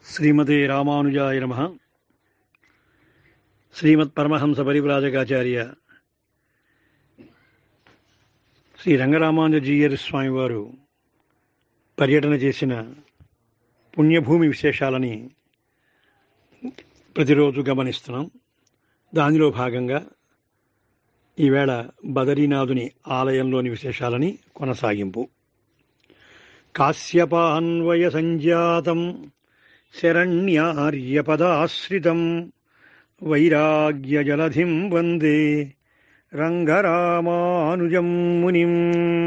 శ్రీమతే రామానుజాయ నమ శ్రీమత్ పరమహంస పరివ్రాజకాచార్య శ్రీ రంగరామానుజీయర్ స్వామివారు పర్యటన చేసిన పుణ్యభూమి విశేషాలని ప్రతిరోజు గమనిస్తున్నాం దానిలో భాగంగా ఈవేళ బదరీనాథుని ఆలయంలోని విశేషాలని కొనసాగింపు కాశ్యపాన్వయ సంజాతం శరణ్యార్యపదాశ్రితం వైరాగ్యజలధిం వందే రంగరామానుజం మునిం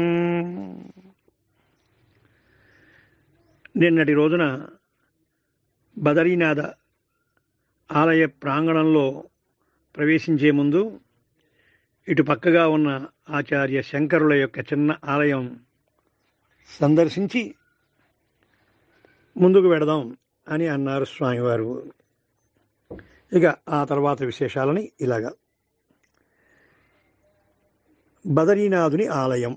నిన్నటి రోజున బదరీనాథ ఆలయ ప్రాంగణంలో ప్రవేశించే ముందు ఇటు పక్కగా ఉన్న ఆచార్య శంకరుల యొక్క చిన్న ఆలయం సందర్శించి ముందుకు వెడదాం అని అన్నారు స్వామివారు ఇక ఆ తర్వాత విశేషాలని ఇలాగా బదరీనాథుని ఆలయం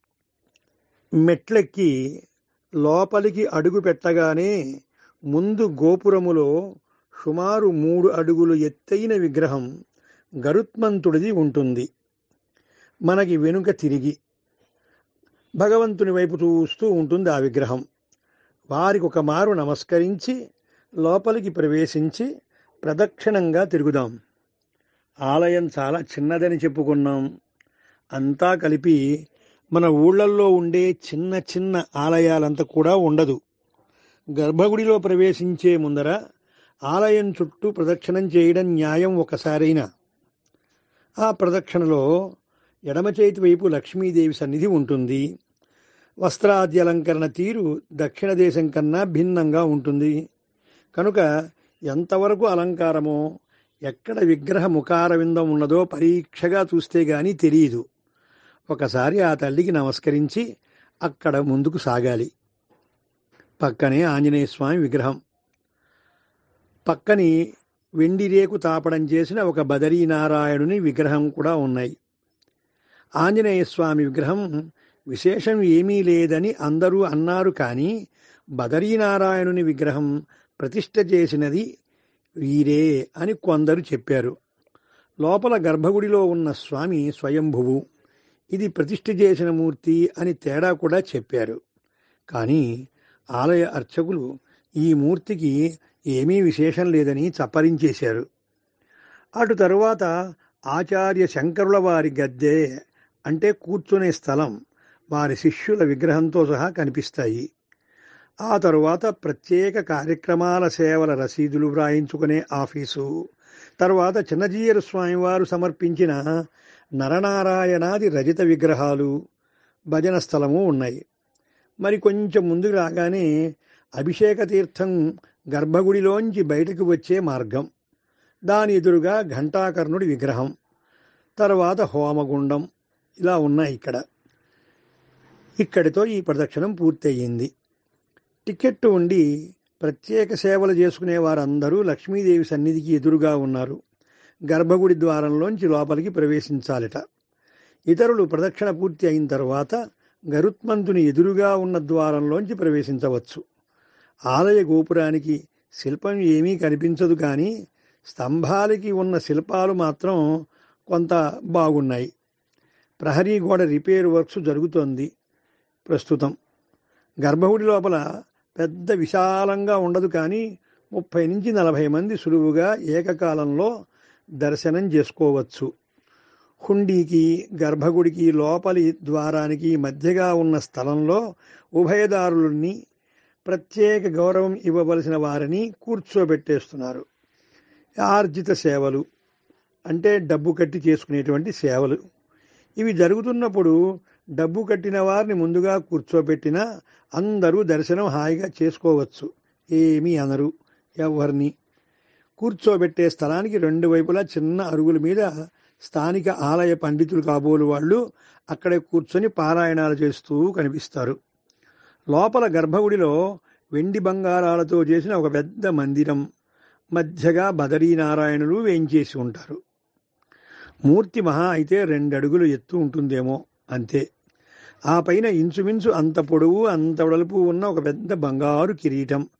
మెట్లెక్కి లోపలికి అడుగు పెట్టగానే ముందు గోపురములో సుమారు మూడు అడుగులు ఎత్తైన విగ్రహం గరుత్మంతుడిది ఉంటుంది మనకి వెనుక తిరిగి భగవంతుని వైపు చూస్తూ ఉంటుంది ఆ విగ్రహం వారికి ఒక మారు నమస్కరించి లోపలికి ప్రవేశించి ప్రదక్షిణంగా తిరుగుదాం ఆలయం చాలా చిన్నదని చెప్పుకున్నాం అంతా కలిపి మన ఊళ్ళల్లో ఉండే చిన్న చిన్న ఆలయాలంతా కూడా ఉండదు గర్భగుడిలో ప్రవేశించే ముందర ఆలయం చుట్టూ ప్రదక్షిణం చేయడం న్యాయం ఒకసారైనా ఆ ప్రదక్షిణలో ఎడమ చేతి వైపు లక్ష్మీదేవి సన్నిధి ఉంటుంది వస్త్రాది అలంకరణ తీరు దక్షిణ దేశం కన్నా భిన్నంగా ఉంటుంది కనుక ఎంతవరకు అలంకారమో ఎక్కడ విగ్రహ ముఖారవిందం ఉన్నదో పరీక్షగా చూస్తే గాని తెలియదు ఒకసారి ఆ తల్లికి నమస్కరించి అక్కడ ముందుకు సాగాలి పక్కనే ఆంజనేయ స్వామి విగ్రహం పక్కని వెండి రేకు తాపడం చేసిన ఒక బదరీనారాయణుని విగ్రహం కూడా ఉన్నాయి ఆంజనేయ స్వామి విగ్రహం విశేషం ఏమీ లేదని అందరూ అన్నారు కానీ బదరీనారాయణుని విగ్రహం ప్రతిష్ఠ చేసినది వీరే అని కొందరు చెప్పారు లోపల గర్భగుడిలో ఉన్న స్వామి స్వయంభువు ఇది ప్రతిష్ఠ చేసిన మూర్తి అని తేడా కూడా చెప్పారు కానీ ఆలయ అర్చకులు ఈ మూర్తికి ఏమీ విశేషం లేదని చప్పరించేశారు అటు తరువాత ఆచార్య శంకరుల వారి గద్దె అంటే కూర్చునే స్థలం వారి శిష్యుల విగ్రహంతో సహా కనిపిస్తాయి ఆ తరువాత ప్రత్యేక కార్యక్రమాల సేవల రసీదులు వ్రాయించుకునే ఆఫీసు తర్వాత చిన్నజీయరు స్వామివారు సమర్పించిన నరనారాయణాది రజిత విగ్రహాలు భజన స్థలము ఉన్నాయి మరి కొంచెం ముందుకు రాగానే అభిషేక తీర్థం గర్భగుడిలోంచి బయటకు వచ్చే మార్గం దాని ఎదురుగా ఘంటాకర్ణుడి విగ్రహం తర్వాత హోమగుండం ఇలా ఉన్నాయి ఇక్కడ ఇక్కడితో ఈ ప్రదక్షిణం పూర్తయింది టికెట్ ఉండి ప్రత్యేక సేవలు చేసుకునే వారందరూ లక్ష్మీదేవి సన్నిధికి ఎదురుగా ఉన్నారు గర్భగుడి ద్వారంలోంచి లోపలికి ప్రవేశించాలిట ఇతరులు ప్రదక్షిణ పూర్తి అయిన తర్వాత గరుత్మంతుని ఎదురుగా ఉన్న ద్వారంలోంచి ప్రవేశించవచ్చు ఆలయ గోపురానికి శిల్పం ఏమీ కనిపించదు కానీ స్తంభాలకి ఉన్న శిల్పాలు మాత్రం కొంత బాగున్నాయి ప్రహరీ గోడ రిపేర్ వర్క్స్ జరుగుతోంది ప్రస్తుతం గర్భగుడి లోపల పెద్ద విశాలంగా ఉండదు కానీ ముప్పై నుంచి నలభై మంది సులువుగా ఏకకాలంలో దర్శనం చేసుకోవచ్చు హుండీకి గర్భగుడికి లోపలి ద్వారానికి మధ్యగా ఉన్న స్థలంలో ఉభయదారులని ప్రత్యేక గౌరవం ఇవ్వవలసిన వారిని కూర్చోబెట్టేస్తున్నారు ఆర్జిత సేవలు అంటే డబ్బు కట్టి చేసుకునేటువంటి సేవలు ఇవి జరుగుతున్నప్పుడు డబ్బు కట్టిన వారిని ముందుగా కూర్చోబెట్టినా అందరూ దర్శనం హాయిగా చేసుకోవచ్చు ఏమీ అనరు ఎవరిని కూర్చోబెట్టే స్థలానికి రెండు వైపులా చిన్న అరుగుల మీద స్థానిక ఆలయ పండితులు కాబోలు వాళ్ళు అక్కడే కూర్చొని పారాయణాలు చేస్తూ కనిపిస్తారు లోపల గర్భగుడిలో వెండి బంగారాలతో చేసిన ఒక పెద్ద మందిరం మధ్యగా బదరీనారాయణులు వేయించేసి ఉంటారు మూర్తి మహా అయితే రెండడుగులు ఎత్తు ఉంటుందేమో అంతే ఆ పైన ఇంచుమించు అంత పొడవు అంత వెడల్పు ఉన్న ఒక పెద్ద బంగారు కిరీటం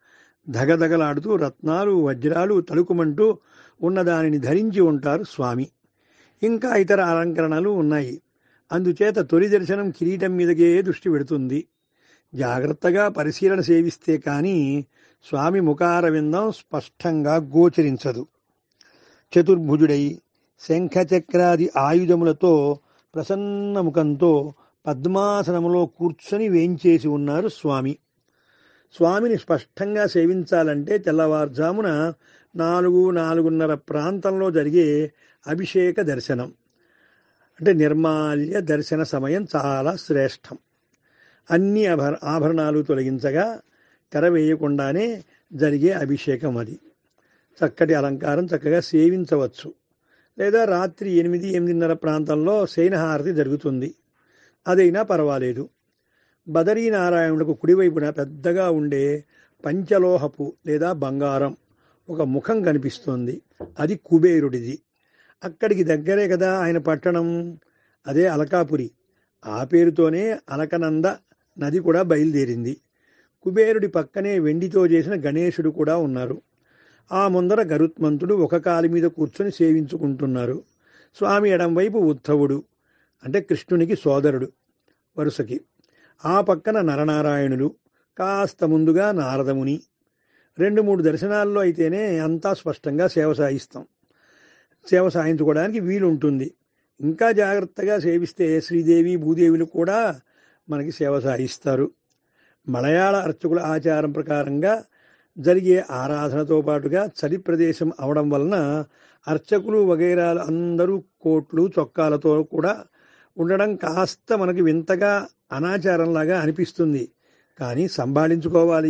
ధగధగలాడుతూ రత్నాలు వజ్రాలు తలుకుమంటూ ఉన్న దానిని ధరించి ఉంటారు స్వామి ఇంకా ఇతర అలంకరణలు ఉన్నాయి అందుచేత తొలి దర్శనం కిరీటం మీదకే దృష్టి పెడుతుంది జాగ్రత్తగా పరిశీలన సేవిస్తే కానీ స్వామి ముఖారవిందం స్పష్టంగా గోచరించదు చతుర్భుజుడై శంఖచక్రాది ఆయుధములతో ప్రసన్న ముఖంతో పద్మాసనములో కూర్చొని వేంచేసి ఉన్నారు స్వామి స్వామిని స్పష్టంగా సేవించాలంటే తెల్లవారుజామున నాలుగు నాలుగున్నర ప్రాంతంలో జరిగే అభిషేక దర్శనం అంటే నిర్మాల్య దర్శన సమయం చాలా శ్రేష్టం అన్ని ఆభర ఆభరణాలు తొలగించగా తెర వేయకుండానే జరిగే అభిషేకం అది చక్కటి అలంకారం చక్కగా సేవించవచ్చు లేదా రాత్రి ఎనిమిది ఎనిమిదిన్నర ప్రాంతంలో శయనహారతి జరుగుతుంది అదైనా పర్వాలేదు బదరీనారాయణులకు కుడివైపున పెద్దగా ఉండే పంచలోహపు లేదా బంగారం ఒక ముఖం కనిపిస్తోంది అది కుబేరుడిది అక్కడికి దగ్గరే కదా ఆయన పట్టణం అదే అలకాపురి ఆ పేరుతోనే అలకనంద నది కూడా బయలుదేరింది కుబేరుడి పక్కనే వెండితో చేసిన గణేశుడు కూడా ఉన్నారు ఆ ముందర గరుత్మంతుడు ఒక కాలి మీద కూర్చొని సేవించుకుంటున్నారు స్వామి ఎడం వైపు ఉద్ధవుడు అంటే కృష్ణునికి సోదరుడు వరుసకి ఆ పక్కన నరనారాయణులు కాస్త ముందుగా నారదముని రెండు మూడు దర్శనాల్లో అయితేనే అంతా స్పష్టంగా సేవ సాయిస్తాం సేవ సాయించుకోవడానికి వీలుంటుంది ఇంకా జాగ్రత్తగా సేవిస్తే శ్రీదేవి భూదేవులు కూడా మనకి సేవ సాయిస్తారు మలయాళ అర్చకుల ఆచారం ప్రకారంగా జరిగే ఆరాధనతో పాటుగా చలి ప్రదేశం అవడం వలన అర్చకులు వగైరాలు అందరూ కోట్లు చొక్కాలతో కూడా ఉండడం కాస్త మనకి వింతగా అనాచారంలాగా అనిపిస్తుంది కానీ సంభాళించుకోవాలి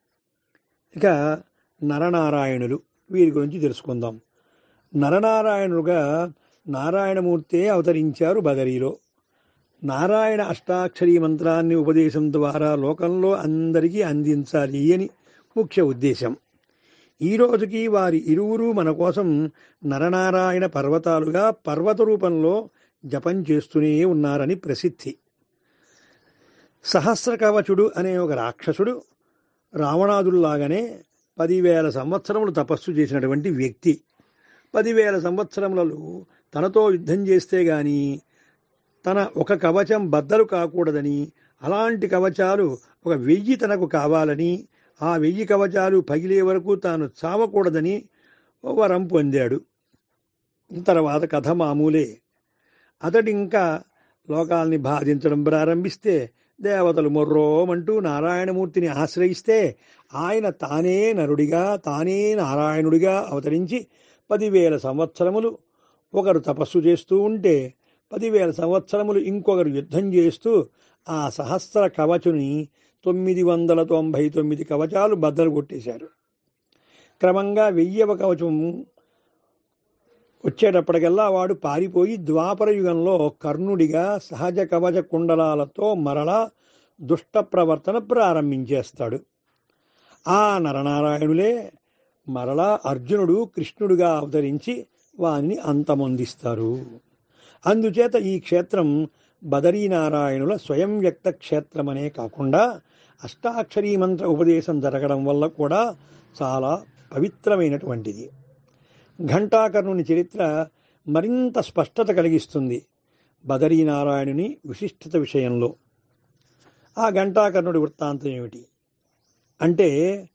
ఇక నరనారాయణులు వీరి గురించి తెలుసుకుందాం నరనారాయణులుగా నారాయణమూర్తే అవతరించారు బదరీలో నారాయణ అష్టాక్షరీ మంత్రాన్ని ఉపదేశం ద్వారా లోకంలో అందరికీ అందించాలి అని ముఖ్య ఉద్దేశం ఈ రోజుకి వారి ఇరువురు మన కోసం నరనారాయణ పర్వతాలుగా పర్వత రూపంలో జపం చేస్తూనే ఉన్నారని ప్రసిద్ధి సహస్ర కవచుడు అనే ఒక రాక్షసుడు రావణాదుల్లాగానే పదివేల సంవత్సరములు తపస్సు చేసినటువంటి వ్యక్తి పదివేల సంవత్సరములలో తనతో యుద్ధం చేస్తే గాని తన ఒక కవచం బద్దలు కాకూడదని అలాంటి కవచాలు ఒక వెయ్యి తనకు కావాలని ఆ వెయ్యి కవచాలు పగిలే వరకు తాను చావకూడదని వరం పొందాడు తర్వాత కథ మామూలే అతడు ఇంకా లోకాల్ని బాధించడం ప్రారంభిస్తే దేవతలు మొర్రోమంటూ నారాయణమూర్తిని ఆశ్రయిస్తే ఆయన తానే నరుడిగా తానే నారాయణుడిగా అవతరించి పదివేల సంవత్సరములు ఒకరు తపస్సు చేస్తూ ఉంటే పదివేల సంవత్సరములు ఇంకొకరు యుద్ధం చేస్తూ ఆ సహస్ర కవచుని తొమ్మిది వందల తొంభై తొమ్మిది కవచాలు బద్దలు కొట్టేశారు క్రమంగా వెయ్యవ కవచం వచ్చేటప్పటికల్లా వాడు పారిపోయి ద్వాపర యుగంలో కర్ణుడిగా సహజ కవచ కుండలాలతో మరలా దుష్ట ప్రవర్తన ప్రారంభించేస్తాడు ఆ నరనారాయణులే మరలా అర్జునుడు కృష్ణుడుగా అవతరించి వానిని అంతమొందిస్తారు అందుచేత ఈ క్షేత్రం బదరీనారాయణుల స్వయం వ్యక్త క్షేత్రమనే కాకుండా అష్టాక్షరీ మంత్ర ఉపదేశం జరగడం వల్ల కూడా చాలా పవిత్రమైనటువంటిది ఘంటాకర్ణుని చరిత్ర మరింత స్పష్టత కలిగిస్తుంది బదరీనారాయణుని విశిష్టత విషయంలో ఆ ఘంటాకర్ణుడి వృత్తాంతం ఏమిటి అంటే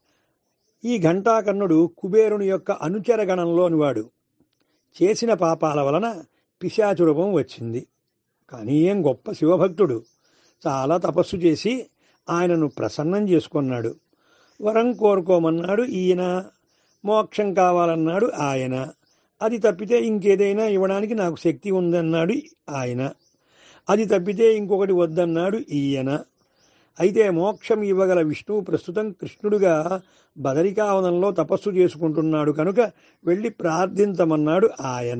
ఈ ఘంటాకర్ణుడు కుబేరుని యొక్క అనుచర గణంలోని వాడు చేసిన పాపాల వలన పిశాచు రూపం వచ్చింది కానీ ఏం గొప్ప శివభక్తుడు చాలా తపస్సు చేసి ఆయనను ప్రసన్నం చేసుకున్నాడు వరం కోరుకోమన్నాడు ఈయన మోక్షం కావాలన్నాడు ఆయన అది తప్పితే ఇంకేదైనా ఇవ్వడానికి నాకు శక్తి ఉందన్నాడు ఆయన అది తప్పితే ఇంకొకటి వద్దన్నాడు ఈయన అయితే మోక్షం ఇవ్వగల విష్ణువు ప్రస్తుతం కృష్ణుడుగా బదరికావనంలో తపస్సు చేసుకుంటున్నాడు కనుక వెళ్ళి ప్రార్థించమన్నాడు ఆయన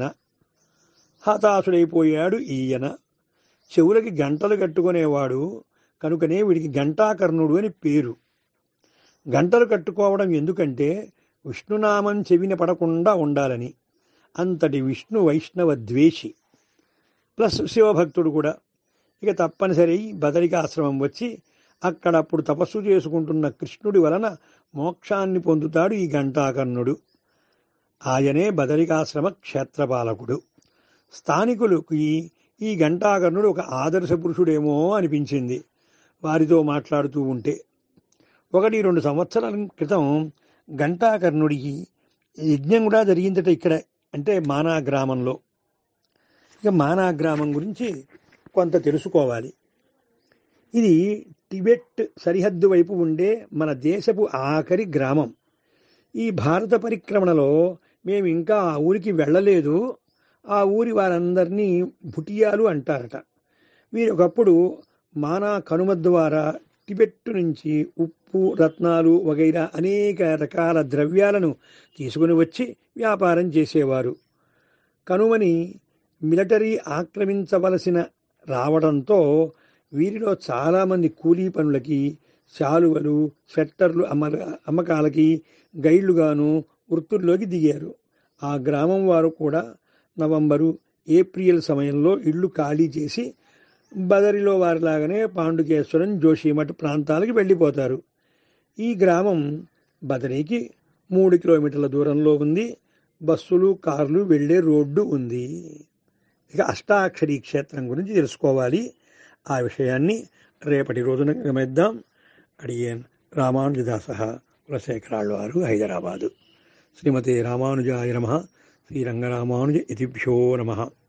హతాశుడైపోయాడు ఈయన చెవులకి గంటలు కట్టుకునేవాడు కనుకనే వీడికి ఘంటాకర్ణుడు అని పేరు గంటలు కట్టుకోవడం ఎందుకంటే విష్ణునామం చెవిన పడకుండా ఉండాలని అంతటి విష్ణు వైష్ణవ ద్వేషి ప్లస్ శివభక్తుడు కూడా ఇక తప్పనిసరి బదరికాశ్రమం వచ్చి అక్కడ అప్పుడు తపస్సు చేసుకుంటున్న కృష్ణుడి వలన మోక్షాన్ని పొందుతాడు ఈ ఘంటాకర్ణుడు ఆయనే బదరికాశ్రమ క్షేత్రపాలకుడు స్థానికులకు ఈ ఘంటాకర్ణుడు ఒక ఆదర్శ పురుషుడేమో అనిపించింది వారితో మాట్లాడుతూ ఉంటే ఒకటి రెండు సంవత్సరాల క్రితం ఘంటాకర్ణుడికి యజ్ఞం కూడా జరిగిందట ఇక్కడ అంటే మానా గ్రామంలో ఇక మానా గ్రామం గురించి కొంత తెలుసుకోవాలి ఇది టిబెట్ సరిహద్దు వైపు ఉండే మన దేశపు ఆఖరి గ్రామం ఈ భారత పరిక్రమణలో మేము ఇంకా ఆ ఊరికి వెళ్ళలేదు ఆ ఊరి వారందరినీ భుటియాలు అంటారట వీరు ఒకప్పుడు మానా కనుమ ద్వారా టిబెట్ నుంచి ఉప్పు రత్నాలు వగైరా అనేక రకాల ద్రవ్యాలను తీసుకుని వచ్చి వ్యాపారం చేసేవారు కనుమని మిలిటరీ ఆక్రమించవలసిన రావడంతో వీరిలో చాలామంది కూలీ పనులకి శాలువలు స్వెట్టర్లు అమ్మ అమ్మకాలకి గైడ్లుగాను వృత్తుల్లోకి దిగారు ఆ గ్రామం వారు కూడా నవంబరు ఏప్రిల్ సమయంలో ఇళ్ళు ఖాళీ చేసి బదరిలో వారిలాగానే పాండుకేశ్వరం జోషిమఠ్ ప్రాంతాలకు వెళ్ళిపోతారు ఈ గ్రామం బదరికి మూడు కిలోమీటర్ల దూరంలో ఉంది బస్సులు కార్లు వెళ్ళే రోడ్డు ఉంది ఇక అష్టాక్షరి క్షేత్రం గురించి తెలుసుకోవాలి ఆ విషయాన్ని రేపటి రోజున గమనిద్దాం అడిగేన్ రామానుజదాస కులశేఖరాళ్ళు వారు హైదరాబాదు శ్రీమతే రామానుజాయ నమ శ్రీరంగరామానుజ ఇతిభ్యో నమ